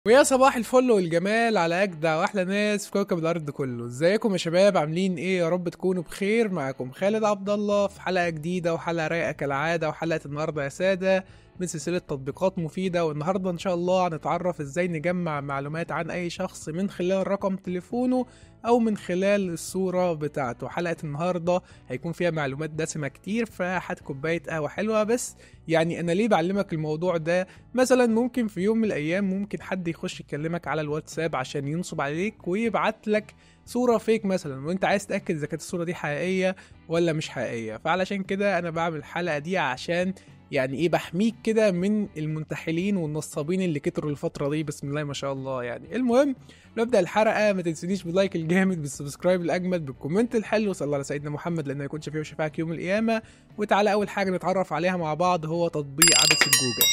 ويا صباح الفل والجمال على اجدع واحلى ناس في كوكب الارض كله ازيكم يا شباب عاملين ايه يا رب تكونوا بخير معاكم خالد عبد الله في حلقه جديده وحلقه رايقه كالعاده وحلقه النهارده يا ساده من سلسله تطبيقات مفيده والنهارده ان شاء الله هنتعرف ازاي نجمع معلومات عن اي شخص من خلال رقم تليفونه او من خلال الصوره بتاعته حلقه النهارده هيكون فيها معلومات دسمه كتير فهات كوبايه قهوه حلوه بس يعني انا ليه بعلمك الموضوع ده مثلا ممكن في يوم من الايام ممكن حد يخش يكلمك على الواتساب عشان ينصب عليك ويبعت لك صوره فيك مثلا وانت عايز تاكد اذا كانت الصوره دي حقيقيه ولا مش حقيقيه فعلشان كده انا بعمل الحلقه دي عشان يعني ايه بحميك كده من المنتحلين والنصابين اللي كتروا الفتره دي بسم الله ما شاء الله يعني المهم نبدا الحلقه ما تنسونيش باللايك الجامد بالسبسكرايب الاجمد بالكومنت الحلو صلى الله على سيدنا محمد لانه يكون شفيع وشفاعك يوم القيامه وتعالى اول حاجه نتعرف عليها مع بعض هو تطبيق عدسه جوجل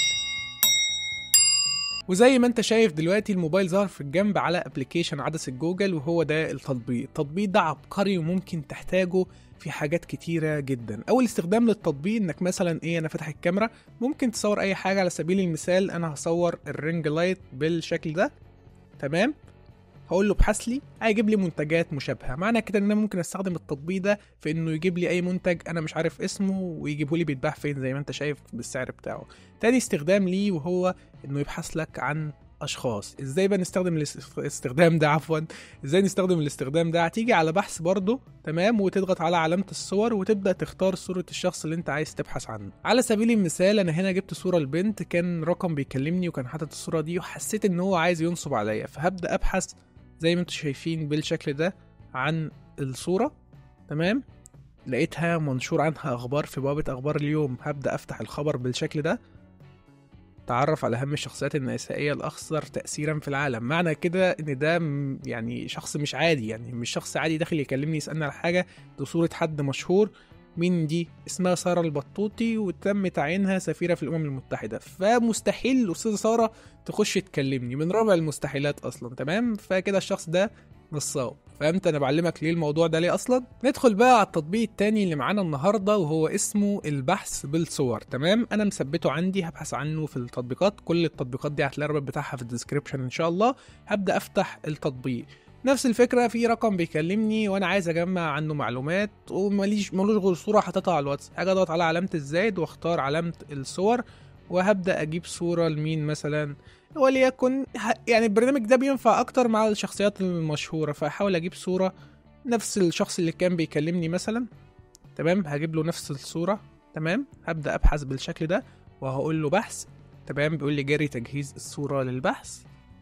وزي ما انت شايف دلوقتي الموبايل ظهر في الجنب على ابلكيشن عدسة جوجل وهو ده التطبيق التطبيق ده عبقري وممكن تحتاجه في حاجات كتيرة جدا اول استخدام للتطبيق انك مثلا ايه انا فاتح الكاميرا ممكن تصور اي حاجة على سبيل المثال انا هصور الرينج لايت بالشكل ده تمام هقول له ابحث لي هيجيب لي منتجات مشابهه معنى كده ان انا ممكن استخدم التطبيق ده في انه يجيب لي اي منتج انا مش عارف اسمه ويجيبه لي بيتباع فين زي ما انت شايف بالسعر بتاعه تاني استخدام ليه وهو انه يبحث لك عن اشخاص ازاي بقى نستخدم الاستخدام ده عفوا ازاي نستخدم الاستخدام ده هتيجي على بحث برضه تمام وتضغط على علامه الصور وتبدا تختار صوره الشخص اللي انت عايز تبحث عنه على سبيل المثال انا هنا جبت صوره لبنت كان رقم بيكلمني وكان حاطط الصوره دي وحسيت ان هو عايز ينصب عليا فهبدا ابحث زي ما انتم شايفين بالشكل ده عن الصورة تمام لقيتها منشور عنها اخبار في بوابة اخبار اليوم هبدأ افتح الخبر بالشكل ده تعرف على اهم الشخصيات النسائية الاكثر تأثيرا في العالم معنى كده ان ده يعني شخص مش عادي يعني مش شخص عادي داخل يكلمني يسألني على حاجة دي صورة حد مشهور مين دي اسمها سارة البطوطي وتم تعيينها سفيرة في الأمم المتحدة فمستحيل الأستاذة سارة تخش تكلمني من رابع المستحيلات أصلا تمام فكده الشخص ده نصاب فهمت انا بعلمك ليه الموضوع ده ليه اصلا ندخل بقى على التطبيق التاني اللي معانا النهارده وهو اسمه البحث بالصور تمام انا مثبته عندي هبحث عنه في التطبيقات كل التطبيقات دي هتلاقي الرابط بتاعها في الديسكريبشن ان شاء الله هبدا افتح التطبيق نفس الفكره في رقم بيكلمني وانا عايز اجمع عنه معلومات وماليش ملوش غير صوره حاططها على الواتس هاجي اضغط على علامه الزائد واختار علامه الصور وهبدا اجيب صوره لمين مثلا وليكن يعني البرنامج ده بينفع اكتر مع الشخصيات المشهوره فاحاول اجيب صوره نفس الشخص اللي كان بيكلمني مثلا تمام هجيب له نفس الصوره تمام هبدا ابحث بالشكل ده وهقول له بحث تمام بيقول لي جاري تجهيز الصوره للبحث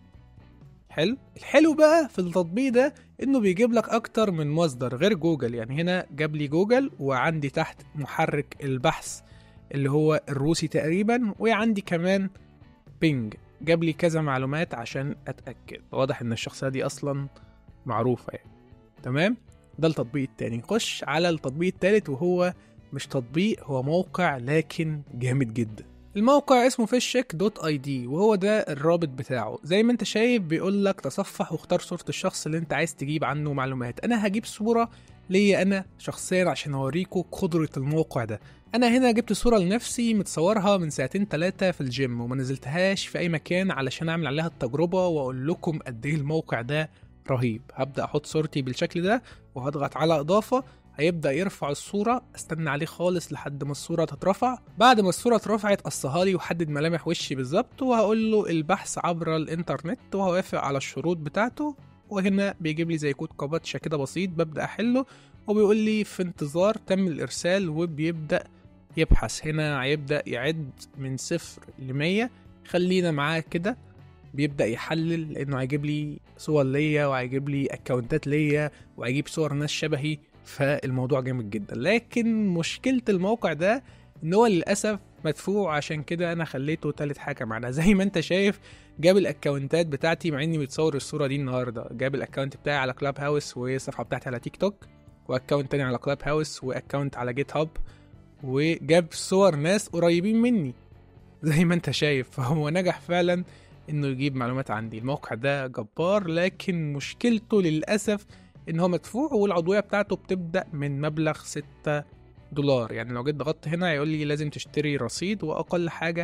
حلو الحلو بقى في التطبيق ده انه بيجيب لك اكتر من مصدر غير جوجل يعني هنا جاب لي جوجل وعندي تحت محرك البحث اللي هو الروسي تقريبا وعندي كمان بينج جاب لي كذا معلومات عشان اتاكد واضح ان الشخصيه دي اصلا معروفه يعني تمام ده التطبيق التاني نخش على التطبيق التالت وهو مش تطبيق هو موقع لكن جامد جدا الموقع اسمه فيشك دوت اي دي وهو ده الرابط بتاعه زي ما انت شايف بيقول لك تصفح واختار صورة الشخص اللي انت عايز تجيب عنه معلومات انا هجيب صورة ليا انا شخصيا عشان اوريكم قدرة الموقع ده انا هنا جبت صورة لنفسي متصورها من ساعتين تلاتة في الجيم وما نزلتهاش في اي مكان علشان اعمل عليها التجربة واقول لكم قد ايه الموقع ده رهيب هبدأ احط صورتي بالشكل ده وهضغط على اضافة هيبدا يرفع الصوره استنى عليه خالص لحد ما الصوره تترفع بعد ما الصوره اترفعت قصها لي وحدد ملامح وشي بالظبط وهقول له البحث عبر الانترنت وهوافق على الشروط بتاعته وهنا بيجيب لي زي كود كابتشا كده بسيط ببدا احله وبيقول لي في انتظار تم الارسال وبيبدا يبحث هنا هيبدا يعد من صفر لمية خلينا معاه كده بيبدا يحلل لانه هيجيب لي صور ليا وهيجيب لي اكونتات ليا وهيجيب صور ناس شبهي فالموضوع جامد جدا لكن مشكلة الموقع ده ان هو للأسف مدفوع عشان كده انا خليته تالت حاجة معنا زي ما انت شايف جاب الاكونتات بتاعتي مع اني متصور الصورة دي النهاردة جاب الاكونت بتاعي على كلاب هاوس والصفحة بتاعتي على تيك توك واكونت تاني على كلاب هاوس واكونت على جيت هاب وجاب صور ناس قريبين مني زي ما انت شايف فهو نجح فعلا انه يجيب معلومات عندي الموقع ده جبار لكن مشكلته للأسف ان هو مدفوع والعضويه بتاعته بتبدا من مبلغ 6 دولار يعني لو جيت ضغطت هنا هيقول لي لازم تشتري رصيد واقل حاجه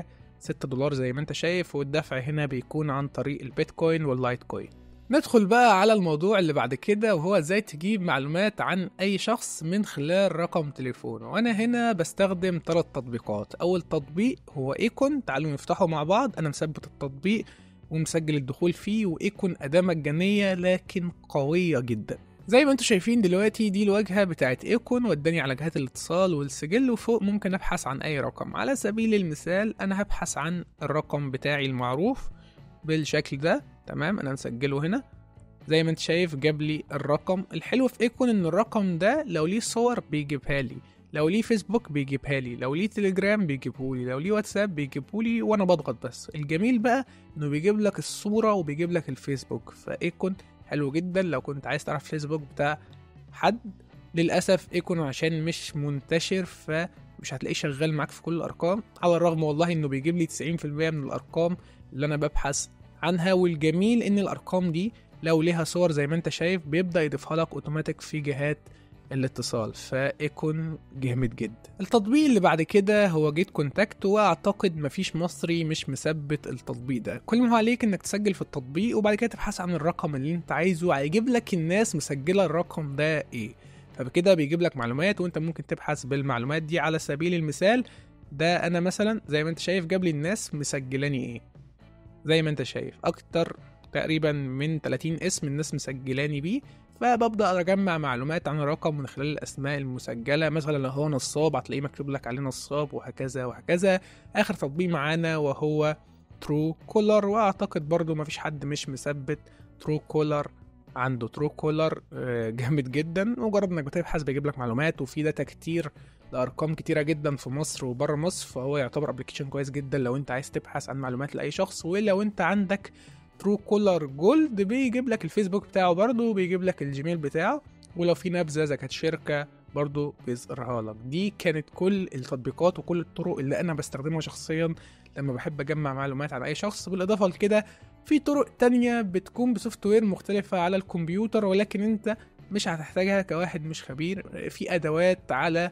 6 دولار زي ما انت شايف والدفع هنا بيكون عن طريق البيتكوين واللايت كوين ندخل بقى على الموضوع اللي بعد كده وهو ازاي تجيب معلومات عن اي شخص من خلال رقم تليفونه وانا هنا بستخدم ثلاث تطبيقات اول تطبيق هو ايكون تعالوا نفتحه مع بعض انا مثبت التطبيق ومسجل الدخول فيه وايكون اداة مجانية لكن قوية جدا زي ما انتم شايفين دلوقتي دي الواجهة بتاعت ايكون وداني على جهات الاتصال والسجل وفوق ممكن ابحث عن اي رقم على سبيل المثال انا هبحث عن الرقم بتاعي المعروف بالشكل ده تمام انا مسجله هنا زي ما انت شايف جاب لي الرقم الحلو في ايكون ان الرقم ده لو ليه صور بيجيبها لي لو ليه فيسبوك بيجيبها لي لو ليه تليجرام بيجيبه لي لو ليه واتساب بيجيبه لي وانا بضغط بس الجميل بقى انه بيجيب لك الصوره وبيجيب لك الفيسبوك فايكون حلو جدا لو كنت عايز تعرف فيسبوك بتاع حد للاسف ايكون عشان مش منتشر فمش هتلاقيه شغال معاك في كل الارقام على الرغم والله انه بيجيب لي 90% من الارقام اللي انا ببحث عنها والجميل ان الارقام دي لو ليها صور زي ما انت شايف بيبدا يضيفها لك اوتوماتيك في جهات الاتصال فايكون جامد جدا التطبيق اللي بعد كده هو جيت كونتاكت واعتقد مفيش مصري مش مثبت التطبيق ده كل ما هو عليك انك تسجل في التطبيق وبعد كده تبحث عن الرقم اللي انت عايزه هيجيب لك الناس مسجله الرقم ده ايه فبكده بيجيب لك معلومات وانت ممكن تبحث بالمعلومات دي على سبيل المثال ده انا مثلا زي ما انت شايف جاب لي الناس مسجلاني ايه زي ما انت شايف اكتر تقريبا من 30 اسم الناس مسجلاني بيه فببدا اجمع معلومات عن الرقم من خلال الاسماء المسجله مثلا لو هو نصاب هتلاقيه مكتوب لك عليه نصاب وهكذا وهكذا اخر تطبيق معانا وهو ترو كولر واعتقد برضو مفيش حد مش مثبت ترو كولر عنده ترو كولر جامد جدا مجرد انك بتبحث بيجيب لك معلومات وفي داتا كتير لارقام كتيره جدا في مصر وبره مصر فهو يعتبر ابلكيشن كويس جدا لو انت عايز تبحث عن معلومات لاي شخص ولو انت عندك ترو كولر جولد بيجيب لك الفيسبوك بتاعه برضه وبيجيب لك الجيميل بتاعه ولو في نبذه اذا كانت شركه برضه بيظهرها لك دي كانت كل التطبيقات وكل الطرق اللي انا بستخدمها شخصيا لما بحب اجمع معلومات عن اي شخص بالاضافه لكده في طرق تانية بتكون بسوفت وير مختلفة على الكمبيوتر ولكن انت مش هتحتاجها كواحد مش خبير في ادوات على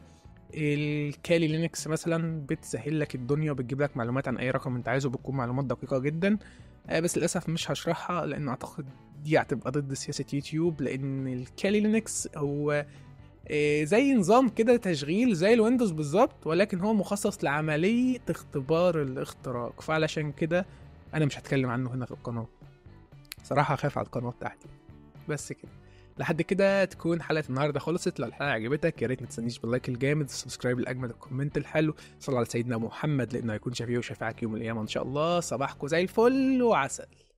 الكالي لينكس مثلا بتسهل لك الدنيا وبتجيب لك معلومات عن اي رقم انت عايزه بتكون معلومات دقيقه جدا بس للاسف مش هشرحها لان اعتقد دي هتبقى ضد سياسه يوتيوب لان الكالي لينكس هو زي نظام كده تشغيل زي الويندوز بالظبط ولكن هو مخصص لعمليه اختبار الاختراق فعلشان كده انا مش هتكلم عنه هنا في القناه صراحه خايف على القناه بتاعتي بس كده لحد كده تكون حلقه النهارده خلصت لو الحلقه عجبتك يا ريت ما تنسانيش باللايك الجامد السبسكرايب الاجمد الكومنت الحلو صلوا على سيدنا محمد لانه هيكون شفيع وشفاعك يوم القيامه ان شاء الله صباحكم زي الفل وعسل